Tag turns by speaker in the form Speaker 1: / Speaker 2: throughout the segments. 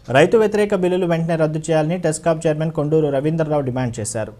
Speaker 1: రైతు వ్యతిరేక బిల్లులు వెంటనే రద్దు చేయాలని TESCAB chairman Konduru Ravindra Rao demand చేశారు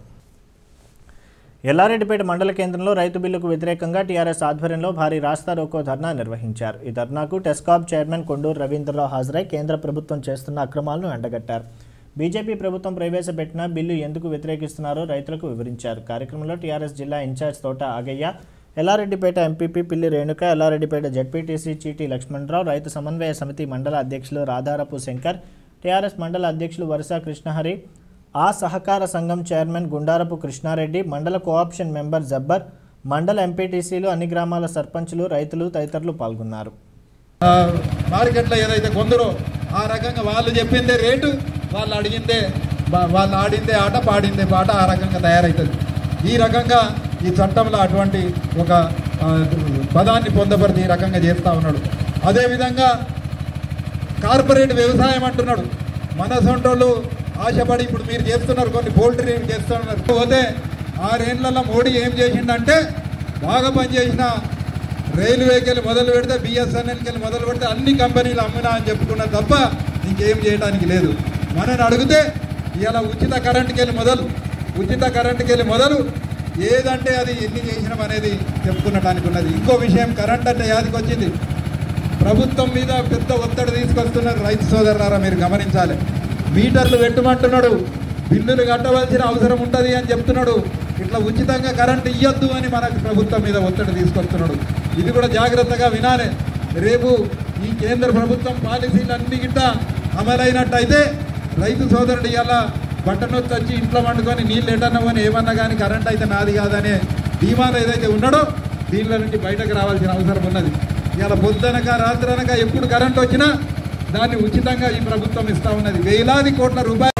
Speaker 1: ఎల్లారెడ్డిపేట మండల కేంద్రంలో రైతు బిల్లుకు వ్యతిరేకంగా టీఆర్ఎస్ ఆధ్వర్యంలో భారీ రాస్తా రోకో ధర్నా నిర్వహించారు ఈ ధర్నాకు టెస్కాప్ చైర్మన్ కొండూరు రవీంద్రరావు హాజరై కేంద్ర ప్రభుత్వం చేస్తున్న అక్రమాలను ఎండగట్టారు బీజేపీ ప్రభుత్వం ప్రవేశపెట్టిన బిల్లు ఎందుకు వ్యతిరేకిస్తున్నారో రైతులకు వివరించారు కార్యక్రమంలో టీఆర్ఎస్ జిల్లా ఇన్ఛార్జ్ తోట ఆగయ్య ఎల్లారెడ్డిపేట ఎంపీపీ పిల్లి రేణుక ఎల్లారెడ్డిపేట జడ్పీటీసీ చీటీ లక్ష్మణరావు రైతు సమన్వయ సమితి మండల అధ్యక్షులు రాధారపు శంకర్ టీఆర్ఎస్ మండల అధ్యక్షులు వరుస కృష్ణహరి ఆ సహకార సంఘం చైర్మన్ గుండారపు కృష్ణారెడ్డి మండల కోఆప్షన్ మెంబర్ జబ్బర్ మండల ఎంపీటీసీలు అన్ని గ్రామాల సర్పంచులు రైతులు తదితరులు పాల్గొన్నారు
Speaker 2: ఆ, మార్కెట్లో ఏదైతే కొందరో ఆ రకంగా వాళ్ళు చెప్పిందే రేటు వాళ్ళు అడిగిందే వా- వాళ్ళు ఆడిందే ఆట పాడిందే పాట ఆ రకంగా తయారవుతుంది ఈ రకంగా ఈ చట్టంలో అటువంటి ఒక ఆ, పదాన్ని పొందపరిచి ఈ రకంగా చేస్తూ ఉన్నాడు అదేవిధంగా కార్పొరేట్ వ్యవసాయం అంటున్నాడు మన సొంటోళ్ళు ఆశపడి ఇప్పుడు మీరు చేస్తున్నారు కొన్ని పోల్ట్రీ చేస్తున్నారు పోతే ఆరేళ్లలో మోడీ ఏం చేసిండంటే బాగా పనిచేసిన రైల్వేకి వెళ్ళి మొదలు పెడితే బిఎస్ఎన్ఎల్కి వెళ్ళి మొదలు పెడితే అన్ని కంపెనీలు అమ్మినా అని చెప్పుకున్నా తప్ప ఇంకేం చేయడానికి లేదు మనని అడిగితే ఇలా ఉచిత కరెంట్కి వెళ్ళి మొదలు ఉచిత కరెంట్కి వెళ్ళి మొదలు ఏదంటే అది ఎన్ని చేసినాం అనేది చెప్పుకున్నటానికి ఉన్నది ఇంకో విషయం కరెంట్ అంటే యాదికి వచ్చింది ప్రభుత్వం మీద పెద్ద ఒత్తిడి తీసుకొస్తున్నారు రైతు సోదరులారా మీరు గమనించాలి మీటర్లు పెట్టమంటున్నాడు బిల్లులు కట్టవలసిన అవసరం ఉంటుంది అని చెప్తున్నాడు ఇట్లా ఉచితంగా కరెంట్ ఇవ్వద్దు అని మనకు ప్రభుత్వం మీద ఒత్తిడి తీసుకొస్తున్నాడు ఇది కూడా జాగ్రత్తగా వినాలి రేపు ఈ కేంద్ర ప్రభుత్వం పాలసీలన్నీ గిట్ట అమలైనట్టయితే రైతు సోదరుడు ఇలా బట్టనొచ్చి వచ్చి ఇంట్లో వండుకొని నీళ్ళు ఎటన్నవని ఏమన్నా కానీ కరెంట్ అయితే నాది కాదనే ధీమాలో ఏదైతే ఉన్నాడో దీనిలో నుంచి బయటకు రావాల్సిన అవసరం ఉన్నది ఇలా పొద్దునక రాత్రనక ఎప్పుడు కరెంట్ వచ్చినా దాన్ని ఉచితంగా ఈ ప్రభుత్వం ఇస్తా ఉన్నది వేలాది కోట్ల రూపాయలు